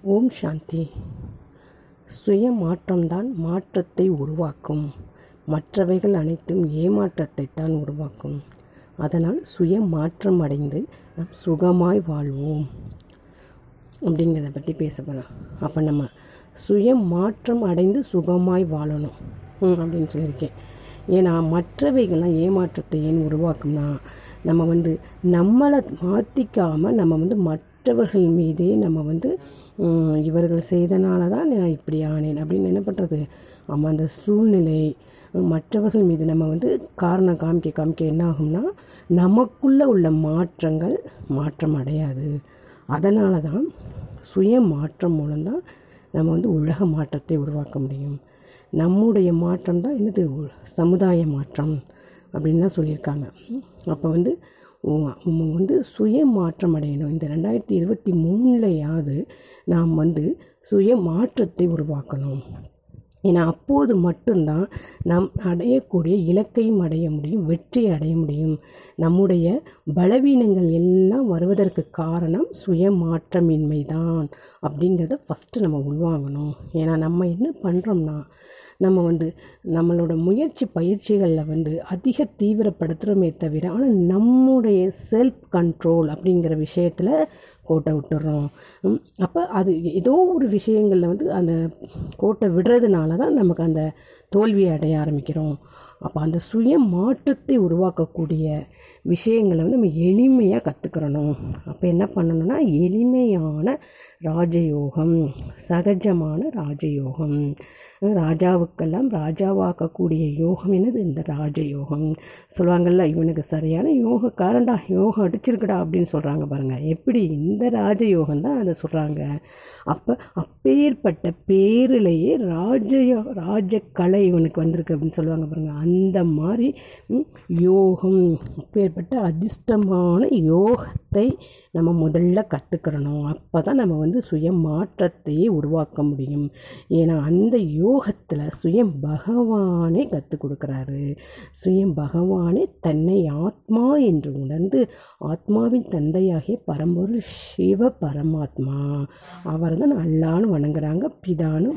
ஓம் சாந்தி சுய மாற்றம்தான் மாற்றத்தை உருவாக்கும் மற்றவைகள் அனைத்தும் ஏமாற்றத்தை தான் உருவாக்கும் அதனால் சுய மாற்றம் அடைந்து நாம் சுகமாய் வாழ்வோம் அப்படிங்கிறத பற்றி பேச போகிறோம் அப்போ நம்ம சுய மாற்றம் அடைந்து சுகமாய் வாழணும் ம், அப்படின்னு சொல்லியிருக்கேன் ஏன்னா மற்றவைகள்லாம் ஏமாற்றத்தை ஏன் உருவாக்கும்னா நம்ம வந்து நம்மளை மாற்றிக்காமல் நம்ம வந்து மற்றவர்கள் மீதே நம்ம வந்து ம், இவர்கள் செய்தனால தான் நான் இப்படி ஆனேன் அப்படின்னு என்ன பண்ணுறது ஆமாம் அந்த சூழ்நிலை மற்றவர்கள் மீது நம்ம வந்து காரணம் காமிக்க காமிக்க என்ன ஆகும்னா நமக்குள்ளே உள்ள மாற்றங்கள் மாற்றம் அடையாது அதனால தான் சுய மாற்றம் மூலம்தான் நம்ம வந்து உலக மாற்றத்தை உருவாக்க முடியும் நம்முடைய மாற்றம் தான் என்னது உ- சமுதாய மாற்றம் அப்படின்னு தான் சொல்லியிருக்காங்க அப்போ வந்து உ- நம்ம வந்து சுய மாற்றம் அடையணும் இந்த ரெண்டாயிரத்தி இருபத்தி மூணுலையாவது நாம் வந்து சுய மாற்றத்தை உருவாக்கணும் ஏன்னா அப்போது மட்டும்தான் நாம் அடையக்கூடிய இலக்கையும் அடைய முடியும் வெற்றி அடைய முடியும் நம்முடைய பலவீனங்கள் எல்லாம் வருவதற்கு காரணம் சுய மாற்றமின்மை தான் அப்படிங்கிறத ஃபஸ்ட்டு நம்ம உள்வாங்கணும் ஏன்னா நம்ம என்ன பண்ணுறோம்னா நம்ம வந்து நம்மளோட முயற்சி பயிற்சிகளில் வந்து அதிக தீவிரப்படுத்துகிறோமே தவிர ஆனால் நம்முடைய செல்ஃப் கண்ட்ரோல் அப்படிங்கிற விஷயத்தில் கோட்டை விட்டுறோம் அப்போ அது ஏதோ ஒரு விஷயங்களில் வந்து அந்த கோட்டை விடுறதுனால தான் நமக்கு அந்த தோல்வியை அடைய ஆரம்பிக்கிறோம் அப்போ அந்த சுய மாற்றத்தை உருவாக்கக்கூடிய விஷயங்களை வந்து நம்ம எளிமையாக கற்றுக்கிறணும் அப்போ என்ன பண்ணணும்னா எளிமையான ராஜயோகம் சகஜமான ராஜயோகம் ராஜாவுக்கெல்லாம் ராஜாவாக்கக்கூடிய யோகம் என்னது இந்த ராஜயோகம் சொல்லுவாங்கல்ல இவனுக்கு சரியான யோகக்காரன்டா யோகம் அடிச்சிருக்குடா அப்படின்னு சொல்கிறாங்க பாருங்கள் எப்படி இந்த ராஜயோகம் தான் அதை சொல்கிறாங்க அப்போ அப்பேற்பட்ட பேரிலேயே ராஜயோ ராஜக்கலை இவனுக்கு வந்திருக்கு அப்படின்னு சொல்லுவாங்க பாருங்கள் அந்த மாதிரி ம், யோகம் அப்பேற்பட்ட அதிர்ஷ்டமான யோகத்தை நம்ம முதல்ல கற்றுக்கிறணும் அப்போ தான் நம்ம வந்து சுய மாற்றத்தையே உருவாக்க முடியும் ஏன்னா அந்த யோகத்தில் சுயம் பகவானே கற்றுக் கொடுக்குறாரு சுயம் பகவானே தன்னை ஆத்மா என்று உணர்ந்து ஆத்மாவின் தந்தையாகிய பரம்பொருள் சிவ பரமாத்மா அவர் தான் அல்லான்னு வணங்குறாங்க பிதான்னு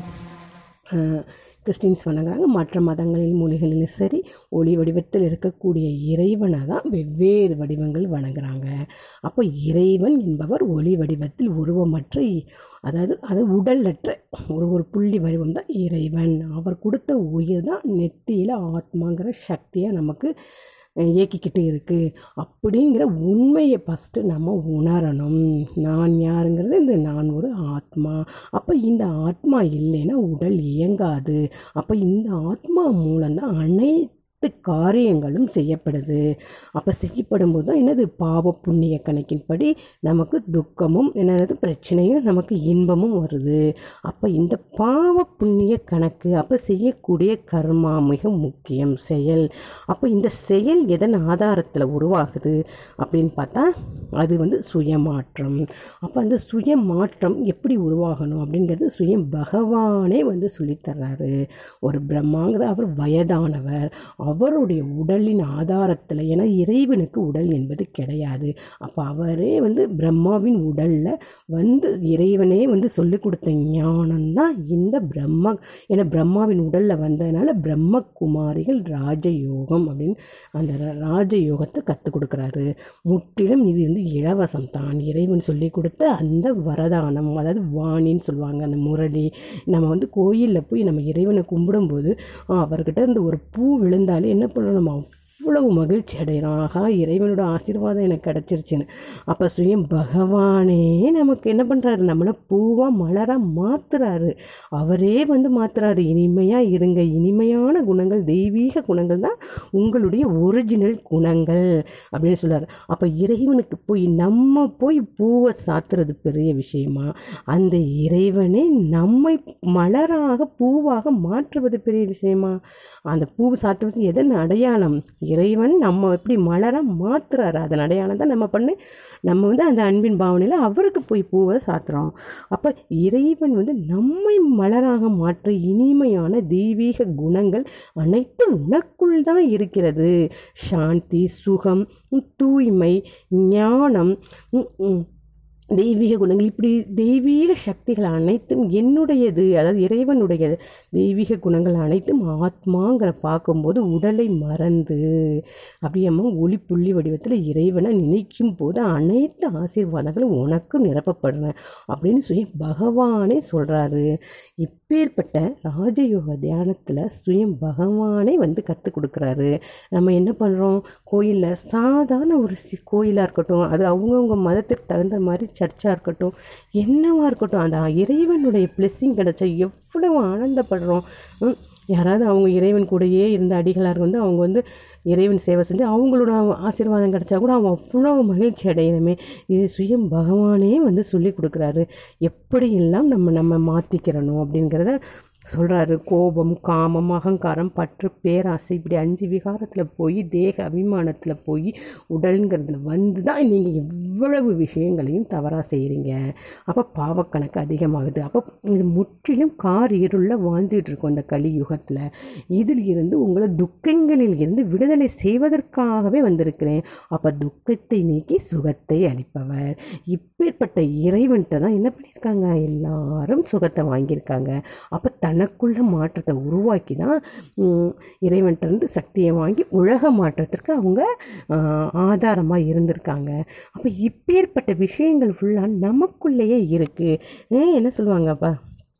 அஹ், கிறிஸ்டின்ஸ் வணங்குறாங்க மற்ற மதங்களில் மொழிகளிலும் சரி ஒளி வடிவத்தில் இருக்கக்கூடிய இறைவனை தான் வெவ்வேறு வடிவங்கள் வணங்குறாங்க அப்போ இறைவன் என்பவர் ஒளி வடிவத்தில் உருவமற்ற இ- அதாவது அது உடலற்ற ஒரு ஒரு புள்ளி வடிவம் தான் இறைவன் அவர் கொடுத்த உயிர் தான் நெத்தியில் ஆத்மாங்கிற சக்தியை நமக்கு அஹ், இயக்கிக்கிட்டு இருக்குது அப்படிங்கிற உண்மையை ஃபஸ்ட்டு நம்ம உணரணும் நான் யாருங்கிறது இந்த நான் ஒரு ஆத்மா அப்போ இந்த ஆத்மா இல்லைன்னா உடல் இயங்காது அப்போ இந்த ஆத்மா மூலம்தான் அனைத்து காரியங்களும் செய்யப்படுது அப்போ செய்யப்படும் போது தான் என்னது பாவ புண்ணிய கணக்கின்படி நமக்கு துக்கமும் என்னது பிரச்சனையும் நமக்கு இன்பமும் வருது அப்போ இந்த பாவ புண்ணிய கணக்கு அப்போ செய்யக்கூடிய கர்மா மிக முக்கியம் செயல் அப்போ இந்த செயல் எதன் ஆதாரத்தில் உருவாகுது அப்படின்னு பார்த்தா அது வந்து சுயமாற்றம் அப்போ அந்த சுயமாற்றம் எப்படி உருவாகணும் அப்படிங்கிறது சுயம் பகவானே வந்து சொல்லித்தர்றாரு ஒரு பிரம்மாங்கிற அவர் வயதானவர் அவருடைய உடலின் ஆதாரத்தில் ஏன்னா இறைவனுக்கு உடல் என்பது கிடையாது அப்போ அவரே வந்து பிரம்மாவின் உடலில் வந்து இறைவனே வந்து சொல்லிக் கொடுத்த ஞானம்தான் இந்த பிரம்ம ஏன்னா பிரம்மாவின் உடலில் வந்ததுனால பிரம்மகுமாரிகள் ராஜயோகம் அப்படின்னு அந்த ர- ராஜயோகத்தை கற்றுக் கொடுக்குறாரு முற்றிலும் இது வந்து இலவசம் தான் இறைவன் சொல்லி கொடுத்த அந்த வரதானம் அதாவது வாணின்னு சொல்லுவாங்க அந்த முரளி நம்ம வந்து கோயிலில் போய் நம்ம இறைவனை கும்பிடும்போது ஆ, அவர்கிட்ட இருந்து ஒரு பூ விழுந்தாலே என்ன பண்ணணும் நம்ம அவ்வளவு மகிழ்ச்சி அடைகிறோம் ஆகா இறைவனோட ஆசீர்வாதம் எனக்கு கிடச்சிருச்சுன்னு அப்போ சுயம் பகவானே நமக்கு என்ன பண்ணுறாரு நம்மளை பூவாக மலராக மாற்றுறாரு அவரே வந்து மாற்றுறாரு இனிமையாக இருங்க இனிமையான குணங்கள் தெய்வீக குணங்கள் தான் உங்களுடைய ஒரிஜினல் குணங்கள் அப்படின்னு சொல்றாரு அப்போ இறைவனுக்கு போய் நம்ம போய் பூவை சாத்துறது பெரிய விஷயமா அந்த இறைவனே நம்மை மலராக பூவாக மாற்றுவது பெரிய விஷயமா அந்த பூ சாற்றுவது எதன் அடையாளம் இறைவன் நம்ம எப்படி மலர மாத்துறாரு அதன் அடையாளம் தான் நம்ம பண்ணு நம்ம வந்து அந்த அன்பின் பாவனையில் அவருக்கு போய் பூவை சாத்துறோம் அப்போ இறைவன் வந்து நம்மை மலராக மாற்ற இனிமையான தெய்வீக குணங்கள் அனைத்தும் உனக்குள் தான் இருக்கிறது சாந்தி சுகம் தூய்மை ஞானம் ம், ம், தெய்வீக குணங்கள் இப்படி தெய்வீக சக்திகள் அனைத்தும் என்னுடையது அதாவது இறைவனுடையது தெய்வீக குணங்கள் அனைத்தும் ஆத்மாங்கிற பார்க்கும்போது உடலை மறந்து அப்படியம்மா ஒளி புள்ளி வடிவத்தில் இறைவனை நினைக்கும் போது அனைத்து ஆசீர்வாதங்களும் உனக்கு நிரப்பப்படுறேன் அப்படின்னு சொல்லி பகவானே சொல்கிறாரு இப்பேற்பட்ட ராஜயோக தியானத்தில் சுயம் பகவானே வந்து கற்றுக் கொடுக்குறாரு நம்ம என்ன பண்ணுறோம் கோயிலில் சாதாரண ஒரு சி கோயிலாக இருக்கட்டும் அது அவங்கவுங்க மதத்துக்கு தகுந்த மாதிரி சர்ச்சாக இருக்கட்டும் என்னவா இருக்கட்டும் அந்த இறைவனுடைய பிளெஸ்ஸிங் கிடச்சா எவ்வளவு ஆனந்தப்படுறோம் ம், யாராவது அவங்க இறைவன் கூடயே இருந்த அடிகளார் வந்து அவங்க வந்து இறைவன் சேவை செஞ்சு அவங்களோட ஆசீர்வாதம் கிடைச்சா கூட அவங்க அவ்வளோ மகிழ்ச்சி அடையணுமே இது சுயம் பகவானே வந்து சொல்லி கொடுக்குறாரு எப்படியெல்லாம் நம்ம நம்ம மாற்றிக்கிறணும் அப்படிங்கிறத சொல்கிறாரு கோபம் காமம் அகங்காரம் பற்று பேராசை இப்படி அஞ்சு விகாரத்தில் போய் தேக அபிமானத்தில் போய் உடலுங்கிறதுல வந்து தான் நீங்கள் எவ்வளவு விஷயங்களையும் தவறாக செய்கிறீங்க அப்போ பாவக்கணக்கு அதிகமாகுது அப்போ இது முற்றிலும் கார் இருளில் வாழ்ந்துட்டு இருக்கோம் இந்த கலியுகத்தில் இதில் இருந்து உங்களை துக்கங்களில் இருந்து விடுதலை செய்வதற்காகவே வந்திருக்கிறேன் அப்போ துக்கத்தை நீக்கி சுகத்தை அளிப்பவர் இப்பேற்பட்ட இறைவன்கிட்ட தான் என்ன பண்ணியிருக்காங்க எல்லாரும் சுகத்தை வாங்கியிருக்காங்க அப்போ தனக்குள்ள மாற்றத்தை உருவாக்கி தான் ம், இறைவன்கிட்ட இருந்து சக்தியை வாங்கி உலக மாற்றத்திற்கு அவங்க ஆதாரமாக இருந்திருக்காங்க அப்போ இப்பேற்பட்ட விஷயங்கள் ஃபுல்லாக நமக்குள்ளேயே இருக்குது என்ன சொல்லுவாங்கப்பா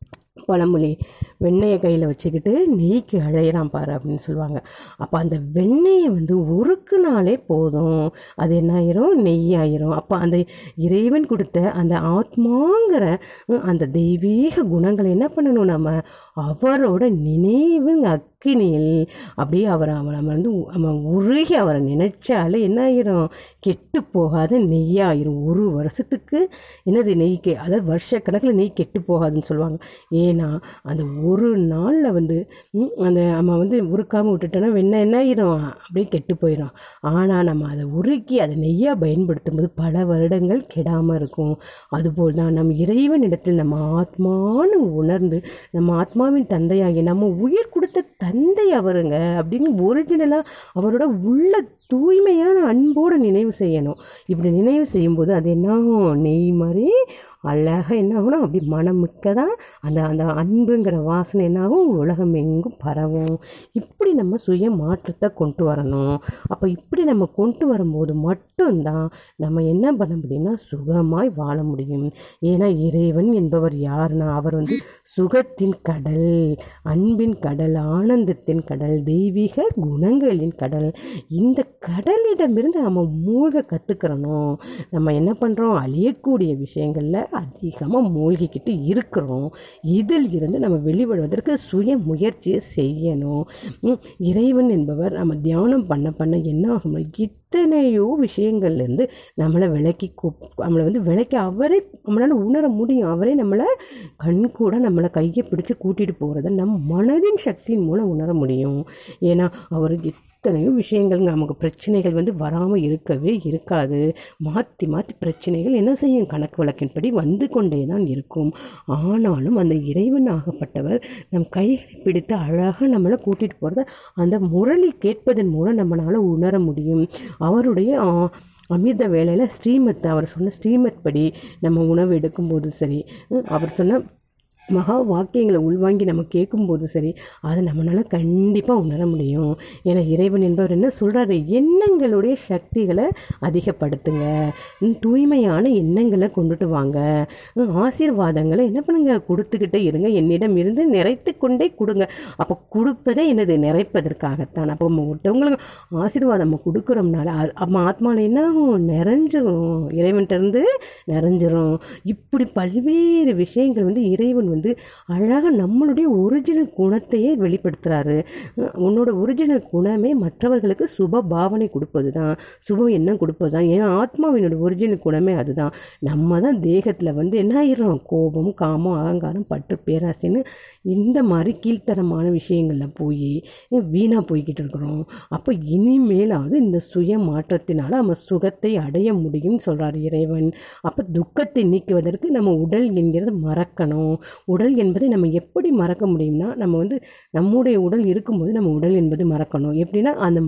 பழமொழி வெண்ணெயை கையில் வச்சுக்கிட்டு நெய்க்கு அழையிறான் பாரு அப்படின்னு சொல்லுவாங்க அப்போ அந்த வெண்ணெயை வந்து உருக்குனாலே போதும் அது என்ன ஆயிரும் நெய் ஆயிரும் அப்போ அந்த இறைவன் கொடுத்த அந்த ஆத்மாங்கிற உம், அந்த தெய்வீக குணங்களை என்ன பண்ணணும் நம்ம அவரோட நினைவு அக்கினியில் அப்படியே அவரை அவரை நம்ம வந்து உ- நம்ம உருகி அவரை நினைச்சாலே என்ன ஆயிரும் கெட்டு போகாத நெய்யாயிரும் ஒரு வருஷத்துக்கு என்னது நெய்க்கு அதாவது வருஷக்கணக்கில் நெய் கெட்டு போகாதுன்னு சொல்லுவாங்க ஏன்னா அந்த ஒரு நாளில் வந்து ம், அந்த நம்ம வந்து உருக்காமல் விட்டுட்டோன்னா வெண்ணெய் என்ன ஆயிரும் அப்படியே கெட்டு போயிடும் ஆனால் நம்ம அதை உருக்கி அதை நெய்யாக பயன்படுத்தும் போது பல வருடங்கள் கெடாமல் இருக்கும் அதுபோல் தான் நம்ம இறைவனிடத்தில் நம்ம ஆத்மான்னு உணர்ந்து நம்ம ஆத்மாவின் தந்தையாகி நம்ம உயிர் கொடுத்த தந்தை அவருங்க அப்படின்னு ஒரிஜினலாக அவரோட உள்ள தூய்மையான அன்போடு நினைவு செய்யணும் இப்படி நினைவு செய்யும்போது அது என்னாகும் நெய் மாதிரி அழகாக என்ன ஆகும்னா அப்படி மனம் மிக்கதான் அந்த அந்த அன்புங்கிற வாசனை என்னாகும் உலகம் எங்கும் பரவும் இப்படி நம்ம சுய மாற்றத்தை கொண்டு வரணும் அப்போ இப்படி நம்ம கொண்டு வரும்போது மட்டும்தான் நம்ம என்ன பண்ண முடியும்னா சுகமாய் வாழ முடியும் ஏன்னா இறைவன் என்பவர் யாருன்னா அவர் வந்து சுகத்தின் கடல் அன்பின் கடல் ஆனந்தத்தின் கடல் தெய்வீக குணங்களின் கடல் இந்த கடலிடமிருந்து நம்ம மூழ்க கற்றுக்கிறணும் நம்ம என்ன பண்ணுறோம் அழியக்கூடிய விஷயங்களில் அதிகமாக மூழ்கிக்கிட்டு இருக்கிறோம் இதில் இருந்து நம்ம வெளிவருவதற்கு சுய முயற்சியை செய்யணும் ம், இறைவன் என்பவர் நம்ம தியானம் பண்ண பண்ண என்ன ஆகும்னா இத்தனையோ விஷயங்கள்லேருந்து நம்மளை விலக்கி கூப் நம்மளை வந்து விலக்கி அவரே நம்மளால் உணர முடியும் அவரே நம்மளை கண் கூட நம்மளை கையை பிடிச்சு கூட்டிகிட்டு போகிறத நம் மனதின் சக்தியின் மூலம் உணர முடியும் ஏன்னா அவருக்கு எத்தனையோ விஷயங்கள் நமக்கு பிரச்சனைகள் வந்து வராமல் இருக்கவே இருக்காது மாற்றி மாற்றி பிரச்சனைகள் என்ன செய்யும் கணக்கு வழக்கின்படி வந்து கொண்டே தான் இருக்கும் ஆனாலும் அந்த இறைவன் ஆகப்பட்டவர் நம் கைகளை பிடித்து அழகாக நம்மளை கூட்டிகிட்டு போகிறத அந்த முரளி கேட்பதன் மூலம் நம்மளால் உணர முடியும் அவருடைய ஆ, அமிர்த வேளையில் ஸ்ரீமத் அவர் சொன்ன ஸ்ரீமத் படி நம்ம உணவு எடுக்கும்போது சரி உம், அவர் சொன்ன மகா வாக்கியங்களை உள்வாங்கி நம்ம கேட்கும்போது சரி அதை நம்மளால் கண்டிப்பாக உணர முடியும் ஏன்னா இறைவன் என்பவர் என்ன சொல்கிறாரு எண்ணங்களுடைய சக்திகளை அதிகப்படுத்துங்க உம், தூய்மையான எண்ணங்களை கொண்டுட்டு வாங்க உம், ஆசீர்வாதங்களை என்ன பண்ணுங்க கொடுத்துக்கிட்டே இருங்க என்னிடம் இருந்து நிறைத்து கொண்டே கொடுங்க அப்போ கொடுப்பதே என்னது நிறைப்பதற்காகத்தான் அப்போ நம்ம ஒருத்தவங்களுக்கு ஆசீர்வாதம் நம்ம கொடுக்குறோம்னால அது- நம்ம ஆத்மாவில் என்ன ஆகும்? நிறைஞ்சிரும் இறைவன்கிட்ட இருந்து நிறைஞ்சிரும் இப்படி பல்வேறு விஷயங்கள் வந்து இறைவன் வந்து அழகாக நம்மளுடைய ஒரிஜினல் குணத்தையே வெளிப்படுத்துகிறாரு உன்னோட ஒரிஜினல் குணமே மற்றவர்களுக்கு சுப பாவனை கொடுப்பது தான் சுபம் என்ன கொடுப்பது தான் ஏன்னா ஆத்மாவினுடைய ஒரிஜினல் குணமே அதுதான் நம்ம தான் தேகத்தில் வந்து என்ன ஆயிடுறோம் கோபம் காமம் அகங்காரம் பற்று பேராசைன்னு இந்த மாதிரி கீழ்த்தரமான விஷயங்களில் போய் வீணாக போய்கிட்டு இருக்கிறோம் அப்போ இனிமேலாவது இந்த சுய மாற்றத்தினால நம்ம சுகத்தை அடைய முடியும்னு சொல்கிறார் இறைவன் அப்போ துக்கத்தை நீக்குவதற்கு நம்ம உடல் என்கிறது மறக்கணும் உடல் என்பதை நம்ம எப்படி மறக்க முடியும்னா நம்ம வந்து நம்முடைய உடல் இருக்கும்போது நம்ம உடல் என்பது மறக்கணும் எப்படின்னா அந்த ம்,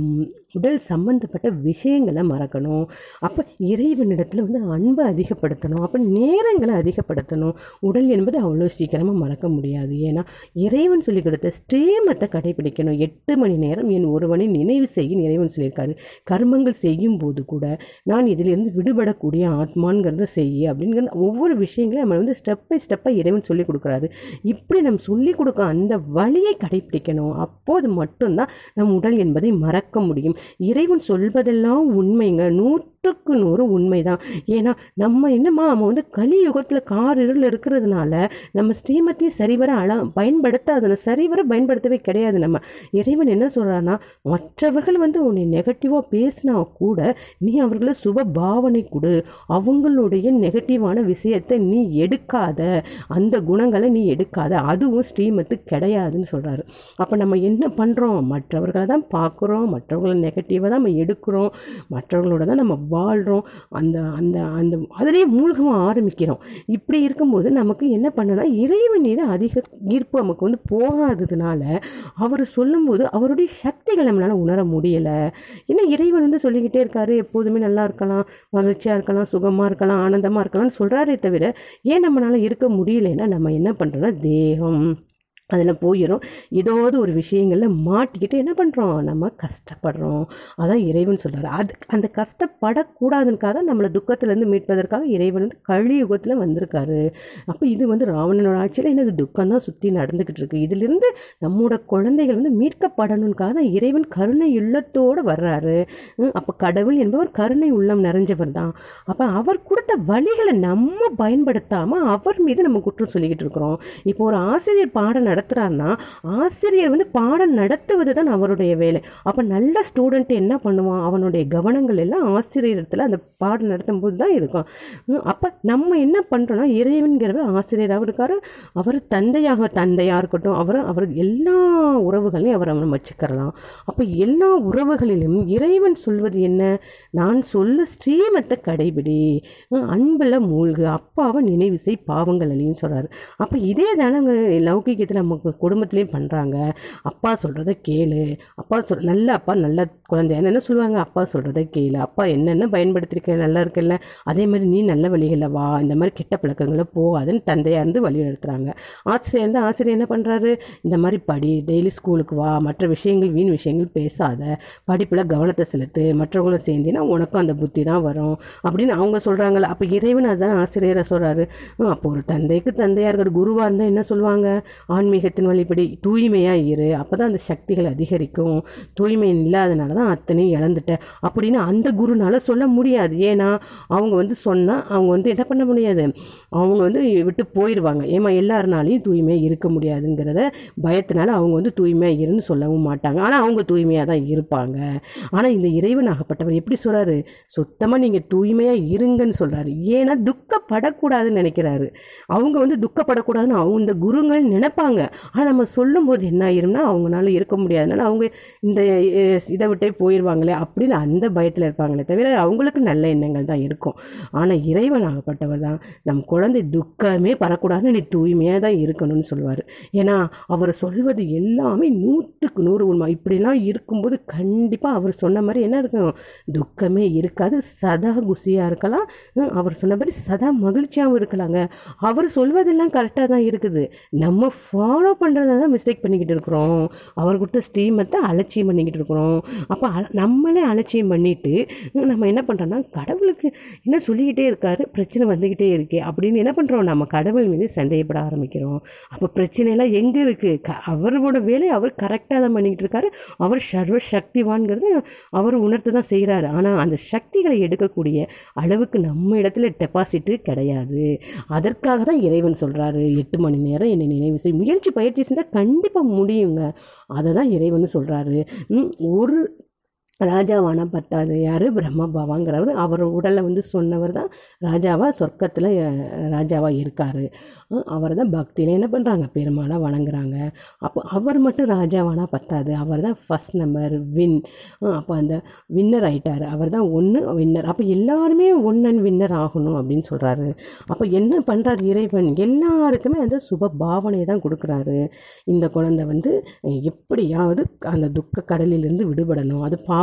உடல் சம்பந்தப்பட்ட விஷயங்களை மறக்கணும் அப்போ இறைவனிடத்தில் வந்து அன்பை அதிகப்படுத்தணும் அப்போ நேரங்களை அதிகப்படுத்தணும் உடல் என்பது அவ்வளோ சீக்கிரமாக மறக்க முடியாது ஏன்னா இறைவன் சொல்லி கொடுத்த ஸ்ரீமத்தை கடைபிடிக்கணும் எட்டு மணி நேரம் என் ஒருவனை நினைவு செய்ய இறைவன் சொல்லியிருக்காரு கர்மங்கள் செய்யும் போது கூட நான் இதிலிருந்து விடுபடக்கூடிய ஆத்மான்கிறத செய்ய அப்படிங்கிற ஒவ்வொரு விஷயங்களையும் நம்ம வந்து ஸ்டெப் பை ஸ்டெப்பாக இறைவன் சொல்லி கொடுக்குறாரு இப்படி நம்ம சொல்லி கொடுக்க அந்த வழியை கடைபிடிக்கணும் அப்போது மட்டும்தான் நம் உடல் என்பதை மறக்க முடியும் இறைவன் சொல்வதெல்லாம் உண்மைங்க நூற்றுக்கு நூறு உண்மைதான் ஏன்னா நம்ம என்னம்மா நம்ம வந்து கலியுகத்தில் கார் இருள் இருக்கிறதுனால நம்ம ஸ்ரீமத்தையும் சரிவர அழ பயன்படுத்தாத சரிவர பயன்படுத்தவே கிடையாது நம்ம இறைவன் என்ன சொல்கிறான்னா மற்றவர்கள் வந்து உன்னை நெகட்டிவாக பேசினா கூட நீ அவர்களை சுப பாவனை கொடு அவங்களுடைய நெகட்டிவான விஷயத்தை நீ எடுக்காத அந்த குணங்களை நீ எடுக்காத அதுவும் ஸ்ரீமத்து கிடையாதுன்னு சொல்கிறாரு அப்போ நம்ம என்ன பண்ணுறோம் மற்றவர்களை தான் பார்க்குறோம் மற்றவங்களை நெகட்டிவாக தான் நம்ம எடுக்கிறோம் மற்றவங்களோட தான் நம்ம வாழ்கிறோம் அந்த அந்த அந்த அதிலேயே மூழ்கமாக ஆரம்பிக்கிறோம் இப்படி இருக்கும்போது நமக்கு என்ன பண்ணனா இறைவன் மீது அதிக ஈர்ப்பு நமக்கு வந்து போகாததுனால அவர் சொல்லும்போது அவருடைய சக்திகளை நம்மளால் உணர முடியலை ஏன்னா இறைவன் வந்து சொல்லிக்கிட்டே இருக்காரு எப்போதுமே நல்லா இருக்கலாம் மகிழ்ச்சியாக இருக்கலாம் சுகமாக இருக்கலாம் ஆனந்தமாக இருக்கலாம்னு சொல்கிறாரே தவிர ஏன் நம்மளால் இருக்க முடியலைன்னா நம்ம என்ன பண்ணுறோன்னா தேகம் அதில் போயிடும் ஏதாவது ஒரு விஷயங்களில் மாட்டிக்கிட்டு என்ன பண்ணுறோம் நம்ம கஷ்டப்படுறோம் அதான் இறைவன் சொல்கிறார் அது அந்த கஷ்டப்படக்கூடாதுனுக்காக தான் நம்மளை துக்கத்துலேருந்து மீட்பதற்காக இறைவன் வந்து கலியுகத்தில் வந்திருக்காரு அப்போ இது வந்து ராவணனோட ஆட்சியில் என்னது துக்கம் தான் சுற்றி நடந்துக்கிட்டு இருக்கு இதிலிருந்து நம்மோட குழந்தைகள் வந்து மீட்கப்படணுக்காக தான் இறைவன் கருணை உள்ளத்தோடு வர்றாரு ம், அப்போ கடவுள் என்பவர் கருணை உள்ளம் நிறைஞ்சவர் தான் அப்போ அவர் கொடுத்த வழிகளை நம்ம பயன்படுத்தாமல் அவர் மீது நம்ம குற்றம் சொல்லிக்கிட்டு இருக்கிறோம் இப்போ ஒரு ஆசிரியர் பாடம் நடத்துகிறாருன்னா ஆசிரியர் வந்து பாடம் நடத்துவது தான் அவருடைய வேலை அப்போ நல்ல ஸ்டூடெண்ட் என்ன பண்ணுவான் அவனுடைய கவனங்கள் எல்லாம் ஆசிரியரத்தில் அந்த பாடம் நடத்தும் போது தான் இருக்கும் ம், அப்போ நம்ம என்ன பண்ணுறோன்னா இறைவன்கிறவர் ஆசிரியராகவும் இருக்காரு அவர் தந்தையாக தந்தையாக இருக்கட்டும் அவர் அவர் எல்லா உறவுகளையும் அவரை நம்ம வச்சுக்கிறலாம் அப்போ எல்லா உறவுகளிலும் இறைவன் சொல்வது என்ன நான் சொல்ல ஸ்ரீமத்தை கடைபிடி ம், அன்புல மூழ்கு அப்பாவை நினைவு செய் பாவங்கள் அழியும் சொல்கிறாரு அப்போ இதே தானங்க லௌகிகத்தில் நமக்கு குடும்பத்துலேயும் பண்ணுறாங்க அப்பா சொல்கிறத கேளு அப்பா சொல் நல்ல அப்பா நல்ல குழந்தை என்ன சொல்லுவாங்க அப்பா சொல்கிறத கேளு அப்பா என்னென்ன பயன்படுத்திருக்க நல்லா இருக்குல்ல அதே மாதிரி நீ நல்ல வழிகளில் வா இந்த மாதிரி கெட்ட பழக்கங்களை போகாதுன்னு தந்தையாக இருந்து வழி நடத்துகிறாங்க ஆசிரியர் இருந்து ஆசிரியர் என்ன பண்ணுறாரு இந்த மாதிரி படி டெய்லி ஸ்கூலுக்கு வா மற்ற விஷயங்கள் வீண் விஷயங்கள் பேசாத படிப்பில் கவனத்தை செலுத்து மற்றவங்களும் சேர்ந்தினா உனக்கும் அந்த புத்தி தான் வரும் அப்படின்னு அவங்க சொல்கிறாங்கல்ல அப்போ இறைவன் அதுதான் ஆசிரியரை சொல்கிறாரு அப்போ ஒரு தந்தைக்கு தந்தையாக இருக்கிற குருவாக இருந்தால் என்ன சொல்லுவாங்க ஆன்மீகத்தின் வழிபடி தூய்மையாக இரு அப்போ தான் அந்த சக்திகள் அதிகரிக்கும் தூய்மை இல்லாதனால தான் அத்தனையும் இழந்துட்ட அப்படின்னு அந்த குருனால சொல்ல முடியாது ஏன்னா அவங்க வந்து சொன்னால் அவங்க வந்து என்ன பண்ண முடியாது அவங்க வந்து விட்டு போயிடுவாங்க ஏமா எல்லாருனாலையும் தூய்மையாக இருக்க முடியாதுங்கிறத பயத்தினால அவங்க வந்து தூய்மையாக இருன்னு சொல்லவும் மாட்டாங்க ஆனால் அவங்க தூய்மையாக தான் இருப்பாங்க ஆனால் இந்த இறைவனாகப்பட்டவர் எப்படி சொல்கிறாரு சுத்தமாக நீங்கள் தூய்மையாக இருங்கன்னு சொல்கிறாரு ஏன்னா துக்கப்படக்கூடாதுன்னு நினைக்கிறாரு அவங்க வந்து துக்கப்படக்கூடாதுன்னு அவங்க இந்த குருங்கள் நினைப்பாங்க ஆனால் நம்ம சொல்லும்போது என்ன ஆயிரும்னா அவங்களால இருக்க முடியாதனால அவங்க இந்த அஹ், இதை விட்டே போயிடுவாங்களே அப்படின்னு அந்த பயத்தில் இருப்பாங்களே தவிர அவங்களுக்கு நல்ல எண்ணங்கள் தான் இருக்கும் ஆனால் இறைவனாகப்பட்டவர் தான் நம் குழந்தை துக்கமே படக்கூடாதுன்னு நீ தூய்மையாக தான் இருக்கணும்னு சொல்லுவார் ஏன்னா அவர் சொல்வது எல்லாமே நூற்றுக்கு நூறு உண்மை இப்படிலாம் இருக்கும்போது கண்டிப்பாக அவர் சொன்ன மாதிரி என்ன இருக்கும் துக்கமே இருக்காது சதா குசியாக இருக்கலாம் ஹம், அவர் சொன்ன மாதிரி சதா மகிழ்ச்சியாகவும் இருக்கலாங்க அவர் சொல்வதெல்லாம் கரெக்டாக தான் இருக்குது நம்ம ஃபாலோ பண்ணுறத தான் மிஸ்டேக் பண்ணிக்கிட்டு இருக்கிறோம் அவர் கொடுத்த ஸ்டீமத்தை அலட்சியம் பண்ணிக்கிட்டு இருக்கிறோம் அப்போ அல- நம்மளே அலட்சியம் பண்ணிட்டு ஹம், நம்ம என்ன பண்ணுறோன்னா கடவுளுக்கு என்ன சொல்லிக்கிட்டே இருக்காரு பிரச்சனை வந்துக்கிட்டே இருக்கே அப்படின்னு என்ன பண்ணுறோம் நம்ம கடவுள் மீது சந்தேகப்பட ஆரம்பிக்கிறோம் அப்போ பிரச்சனையெல்லாம் எங்கே இருக்குது க அவரோட வேலையை அவர் கரெக்டாக தான் பண்ணிக்கிட்டு இருக்காரு அவர் சர்வ சக்திவான்கிறது அவர் உணர்த்து தான் செய்கிறாரு ஆனால் அந்த சக்திகளை எடுக்கக்கூடிய அளவுக்கு நம்ம இடத்துல டெபாசிட்டு கிடையாது அதற்காக தான் இறைவன் சொல்கிறாரு எட்டு மணி நேரம் என்னை நினைவு செய் முயற்சி பயிற்சி செஞ்சால் கண்டிப்பாக முடியுங்க அதை தான் இறைவன் சொல்கிறாரு ஒரு ராஜாவானா பத்தாது யார் பிரம்ம பாவாங்கிறவர் அவர் உடலை வந்து சொன்னவர் தான் ராஜாவா சொர்க்கத்தில் ராஜாவாக இருக்கார் அவர் தான் பக்தியில் என்ன பண்ணுறாங்க பெருமாளாக வணங்குறாங்க அப்போ அவர் மட்டும் ராஜாவானா பத்தாது அவர் தான் ஃபஸ்ட் நம்பர் வின் அப்போ அந்த வின்னர் ஆயிட்டார் அவர் தான் ஒன்று வின்னர் அப்போ எல்லாருமே ஒன் அண்ட் வின்னர் ஆகணும் அப்படின்னு சொல்கிறாரு அப்போ என்ன பண்ணுறாரு இறைவன் எல்லாருக்குமே அந்த சுப பாவனையை தான் கொடுக்குறாரு இந்த குழந்தை வந்து எப்படியாவது அந்த துக்க கடலிலிருந்து விடுபடணும் அது பாவ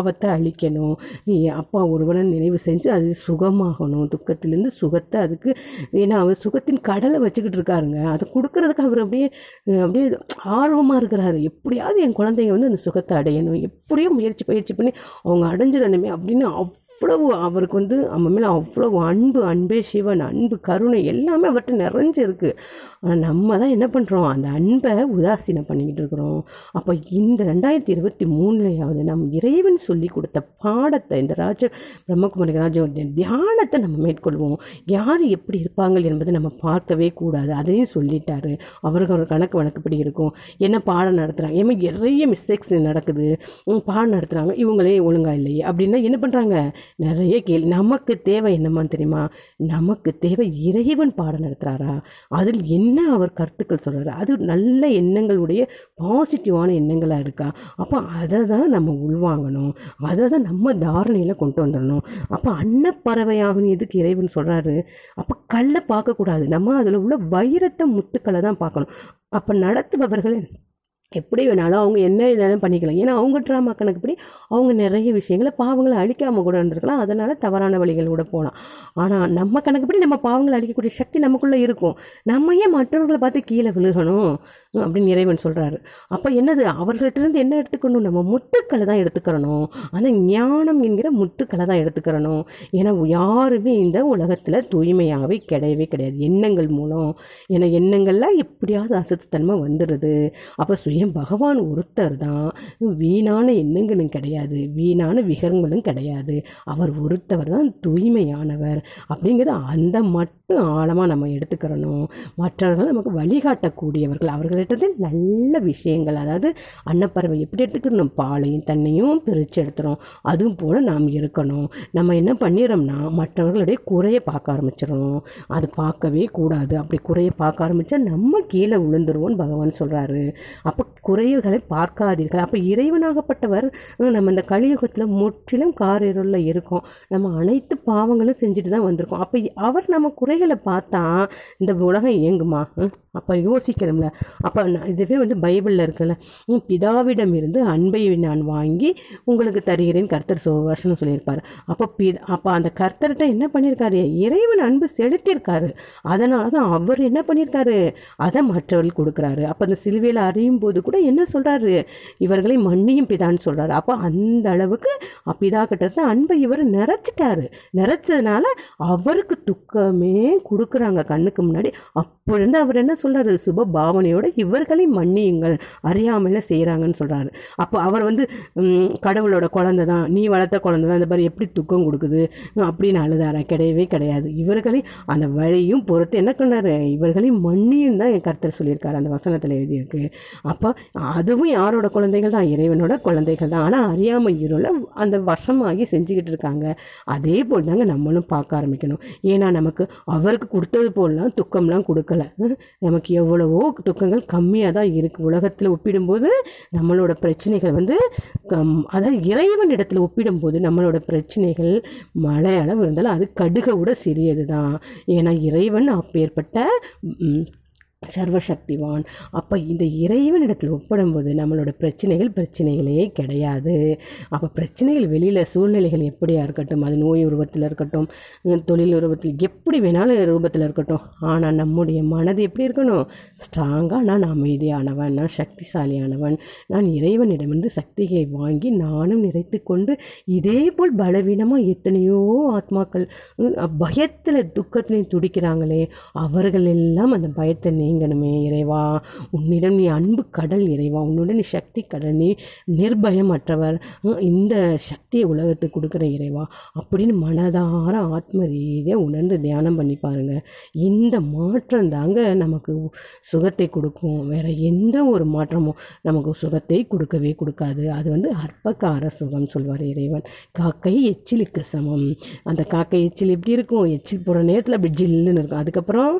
பாவத்தை அழிக்கணும் நீ அப்பா ஒருவனை நினைவு செஞ்சு அது சுகமாகணும் துக்கத்திலேருந்து சுகத்தை அதுக்கு ஏன்னா அவர் சுகத்தின் கடலை வச்சுக்கிட்டு இருக்காருங்க அதை கொடுக்கறதுக்கு அவர் அப்படியே அஹ், அப்படியே ஆர்வமாக இருக்கிறாரு எப்படியாவது என் குழந்தைங்க வந்து அந்த சுகத்தை அடையணும் எப்படியோ முயற்சி பயிற்சி பண்ணி அவங்க அடைஞ்சிடணுமே அப்படின்னு அவ்வளவு அவருக்கு வந்து நம்ம மேலே அவ்வளவு அன்பு அன்பே சிவன் அன்பு கருணை எல்லாமே அவர்கிட்ட நிறைஞ்சு இருக்கு ஆனால் நம்ம தான் என்ன பண்ணுறோம் அந்த அன்பை உதாசீனம் பண்ணிக்கிட்டு இருக்கிறோம் அப்போ இந்த ரெண்டாயிரத்தி இருபத்தி மூணுலையாவது நம் இறைவன் சொல்லி கொடுத்த பாடத்தை இந்த ராஜ பிரம்மகுமாரி ராஜ தியானத்தை நம்ம மேற்கொள்வோம் யார் எப்படி இருப்பாங்க என்பதை நம்ம பார்க்கவே கூடாது அதையும் சொல்லிட்டாரு அவருக்கு ஒரு கணக்கு வழக்கப்படி இருக்கும் என்ன பாடம் நடத்துகிறாங்க ஏமா நிறைய மிஸ்டேக்ஸ் நடக்குது உம், பாடம் நடத்துகிறாங்க இவங்களே ஒழுங்கா இல்லையே அப்படின்னா என்ன பண்ணுறாங்க நிறைய கேள்வி நமக்கு தேவை என்னமான்னு தெரியுமா நமக்கு தேவை இறைவன் பாடம் நடத்துகிறாரா அதில் என்ன அவர் கருத்துக்கள் சொல்கிறாரு அது நல்ல எண்ணங்களுடைய பாசிட்டிவான எண்ணங்களாக இருக்கா அப்போ அதை தான் நம்ம உள்வாங்கணும் அதை தான் நம்ம தாரணையில் கொண்டு வந்துடணும் அப்போ அன்னப்பறவையாகணும் எதுக்கு இறைவன் சொல்கிறாரு அப்போ கல்லை பார்க்கக்கூடாது நம்ம அதில் உள்ள வைரத்தை முத்துக்களை தான் பார்க்கணும் அப்போ நடத்துபவர்கள் எப்படி வேணாலும் அவங்க என்ன இதாலும் பண்ணிக்கலாம் ஏன்னா அவங்க ட்ராமா கணக்குப்படி அவங்க நிறைய விஷயங்களை பாவங்களை அழிக்காமல் கூட இருந்திருக்கலாம் அதனால் தவறான வழிகள் கூட போகலாம் ஆனால் நம்ம கணக்குப்படி நம்ம பாவங்களை அழிக்கக்கூடிய சக்தி நமக்குள்ளே இருக்கும் நம்ம ஏன் மற்றவர்களை பார்த்து கீழே விழுகணும் அப்படின்னு இறைவன் சொல்கிறாரு அப்போ என்னது அவர்கள்ட்ட இருந்து என்ன எடுத்துக்கணும் நம்ம முத்துக்களை தான் எடுத்துக்கிறணும் அந்த ஞானம் என்கிற முத்துக்களை தான் எடுத்துக்கிறணும் ஏன்னா யாருமே இந்த உலகத்தில் தூய்மையாகவே கிடையவே கிடையாது எண்ணங்கள் மூலம் ஏன்னா எண்ணங்கள்லாம் எப்படியாவது அசுத்தத்தன்மை வந்துடுது அப்போ சுயம் பகவான் ஒருத்தர் தான் வீணான எண்ணங்களும் கிடையாது வீணான விகரங்களும் கிடையாது அவர் ஒருத்தவர் தான் தூய்மையானவர் அப்படிங்கிறத அந்த மட்டும் ஆழமாக நம்ம எடுத்துக்கிறணும் மற்றவர்கள் நமக்கு வழிகாட்டக்கூடியவர்கள் அவர்களிட்ட நல்ல விஷயங்கள் அதாவது அன்னப்பறவை எப்படி எடுத்துக்கணும் பாலையும் தண்ணியும் பிரித்து எடுத்துரும் அதுவும் போல் நாம் இருக்கணும் நம்ம என்ன பண்ணிடுறோம்னா மற்றவர்களுடைய குறையை பார்க்க ஆரம்பிச்சிடும் அது பார்க்கவே கூடாது அப்படி குறையை பார்க்க ஆரம்பித்தா நம்ம கீழே விழுந்துருவோம்னு பகவான் சொல்கிறாரு அப்போ குறைகளை பார்க்காதீர்கள் அப்போ இறைவனாகப்பட்டவர் அஹ், நம்ம இந்த கலியுகத்தில் முற்றிலும் காரிருளில் இருக்கோம் நம்ம அனைத்து பாவங்களும் செஞ்சுட்டு தான் வந்திருக்கோம் அப்போ அவர் நம்ம குறைகளை பார்த்தா இந்த உலகம் இயங்குமா அஹ், அப்போ யோசிக்கணும்ல அப்போ நான் இதுவே வந்து பைபிளில் இருக்குல்ல உம், பிதாவிடம் இருந்து அன்பை நான் வாங்கி உங்களுக்கு தருகிறேன் கர்த்தர் சோ வசனம் சொல்லியிருப்பார் அப்போ பி அப்போ அந்த கர்த்தர்கிட்ட என்ன பண்ணியிருக்காரு இறைவன் அன்பு செலுத்தியிருக்காரு அதனால தான் அவர் என்ன பண்ணியிருக்காரு அதை மற்றவர்கள் கொடுக்குறாரு அப்போ அந்த சிலுவையில் அறியும் போது கூட என்ன சொல்கிறாரு இவர்களை மன்னியும் பிதான்னு சொல்கிறாரு அப்போ அந்த அளவுக்கு பிதா கிட்ட இருந்து அன்பை இவர் நிறைச்சிட்டாரு நிறைச்சதுனால அவருக்கு துக்கமே கொடுக்குறாங்க கண்ணுக்கு முன்னாடி அப்பொழுது அவர் என்ன சொல்றாரு சுப பாவனையோட இவர்களை மன்னியுங்கள் அறியாமல செய்கிறாங்கன்னு சொல்கிறாரு அப்போ அவர் வந்து ம், கடவுளோட குழந்தை தான் நீ வளர்த்த குழந்தை தான் இந்த மாதிரி எப்படி துக்கம் கொடுக்குது அப்படின்னு அழுதாரா கிடையவே கிடையாது இவர்களை அந்த வழியும் பொறுத்து என்ன பண்ணாரு இவர்களை மன்னியும் தான் என் கர்த்தர் சொல்லியிருக்காரு அந்த வசனத்தில் எழுதியிருக்கு அப்போ அதுவும் யாரோட குழந்தைகள் தான் இறைவனோட குழந்தைகள் தான் ஆனால் அறியாமை இருள அந்த வசமாகி செஞ்சுக்கிட்டு இருக்காங்க அதே போல் தாங்க நம்மளும் பார்க்க ஆரம்பிக்கணும் ஏன்னா நமக்கு அவருக்கு கொடுத்தது போலலாம் துக்கம்லாம் கொடுக்கல ஹம், நமக்கு எவ்வளவோ துக்கங்கள் கம்மியாக தான் இருக்குது உலகத்தில் ஒப்பிடும்போது நம்மளோட பிரச்சனைகள் வந்து கம் அதாவது இறைவன் இடத்துல ஒப்பிடும்போது நம்மளோட பிரச்சனைகள் மழை அளவு இருந்தாலும் அது கடுகை விட சிறியது தான் ஏன்னா இறைவன் அப்பேற்பட்ட ம், சர்வசக்திவான் அப்போ இந்த இறைவனிடத்தில் ஒப்பிடும்போது நம்மளோட பிரச்சனைகள் பிரச்சனைகளே கிடையாது அப்போ பிரச்சனைகள் வெளியில் சூழ்நிலைகள் எப்படியா இருக்கட்டும் அது நோய் உருவத்தில் இருக்கட்டும் உம், தொழில் உருவத்தில் எப்படி வேணாலும் ரூபத்தில் இருக்கட்டும் ஆனால் நம்முடைய மனது எப்படி இருக்கணும் ஸ்ட்ராங்காக நான் அமைதியானவன் நான் சக்திசாலியானவன் நான் இறைவனிடமிருந்து சக்தியை வாங்கி நானும் நிறைத்து கொண்டு இதே போல் பலவீனமாக எத்தனையோ ஆத்மாக்கள் பயத்தில் துக்கத்திலையும் துடிக்கிறாங்களே அவர்கள் எல்லாம் அந்த பயத்தை நீங்கணுமே இறைவா உன்னிடம் நீ அன்பு கடல் இறைவா உன்னுடன் நீ சக்தி கடல் நீ நிர்பயமற்றவர் உம், இந்த சக்தியை உலகத்துக்கு கொடுக்குற இறைவா அப்படின்னு மனதார ஆத்ம ரீதியாக உணர்ந்து தியானம் பண்ணி பாருங்க இந்த மாற்றம் தாங்க நமக்கு சுகத்தை கொடுக்கும் வேற எந்த ஒரு மாற்றமும் நமக்கு சுகத்தை கொடுக்கவே கொடுக்காது அது வந்து அற்பகார சுகம் சொல்வார் இறைவன் காக்கை எச்சிலுக்கு சமம் அந்த காக்கை எச்சில் எப்படி இருக்கும் எச்சில் போகிற நேரத்தில் அப்படி ஜில்லுன்னு இருக்கும் அதுக்கப்புறம்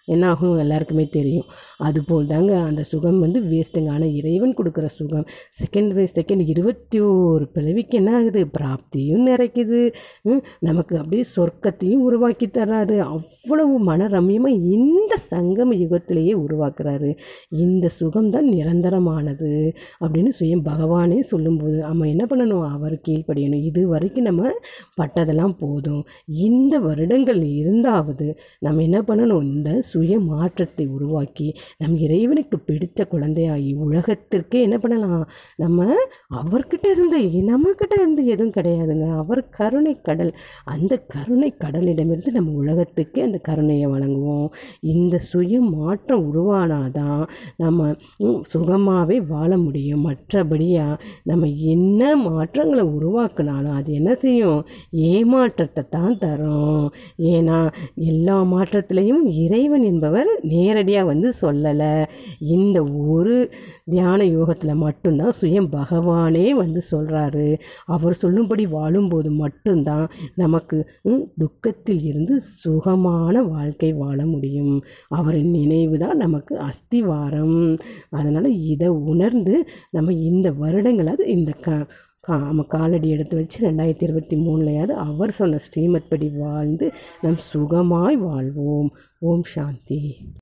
என்ன ஆகும் எல்லாருக்குமே தெரியும் அதுபோல் தாங்க அந்த சுகம் வந்து வேஸ்ட்டுங்க ஆனால் இறைவன் கொடுக்குற சுகம் செகண்ட் பை செகண்ட் இருபத்தி ஒரு பிறவிக்கு என்ன ஆகுது பிராப்தியும் நிறைக்குது ம், நமக்கு அப்படியே சொர்க்கத்தையும் உருவாக்கி தர்றாரு அவ்வளவு மனரம்யமாக இந்த சங்கம யுகத்திலேயே உருவாக்குறாரு இந்த சுகம்தான் நிரந்தரமானது அப்படின்னு சுயம் பகவானே சொல்லும்போது நம்ம என்ன பண்ணணும் அவர் கீழ்ப்படியணும் இது வரைக்கும் நம்ம பட்டதெல்லாம் போதும் இந்த வருடங்கள் இருந்தாவது நம்ம என்ன பண்ணணும் இந்த சுய மாற்றத்தை உருவாக்கி நம் இறைவனுக்கு பிடித்த குழந்தையாகி உலகத்திற்கே என்ன பண்ணலாம் நம்ம அவர்கிட்ட இருந்து நம்மக்கிட்ட இருந்து எதுவும் கிடையாதுங்க அவர் கருணை கடல் அந்த கருணை கடலிடமிருந்து நம்ம உலகத்துக்கே அந்த கருணையை வழங்குவோம் இந்த சுய மாற்றம் உருவானாதான் நம்ம ம், சுகமாகவே வாழ முடியும் மற்றபடியாக நம்ம என்ன மாற்றங்களை உருவாக்குனாலும் அது என்ன செய்யும் ஏமாற்றத்தை தான் தரும் ஏன்னா எல்லா மாற்றத்திலையும் இறைவன் என்பவர் நேரடியாக வந்து சொல்லலை இந்த ஒரு தியான யோகத்தில் மட்டும்தான் சுயம் பகவானே வந்து சொல்கிறாரு அவர் சொல்லும்படி வாழும்போது மட்டும்தான் நமக்கு ம், துக்கத்தில் இருந்து சுகமான வாழ்க்கை வாழ முடியும் அவரின் நினைவு தான் நமக்கு அஸ்திவாரம் அதனால் இதை உணர்ந்து நம்ம இந்த வருடங்களாவது இந்த க கா நம்ம காலடி எடுத்து வச்சு ரெண்டாயிரத்தி இருபத்தி மூணுலையாவது அவர் சொன்ன ஸ்ரீமத் படி வாழ்ந்து நம் சுகமாய் வாழ்வோம் ஓம் சாந்தி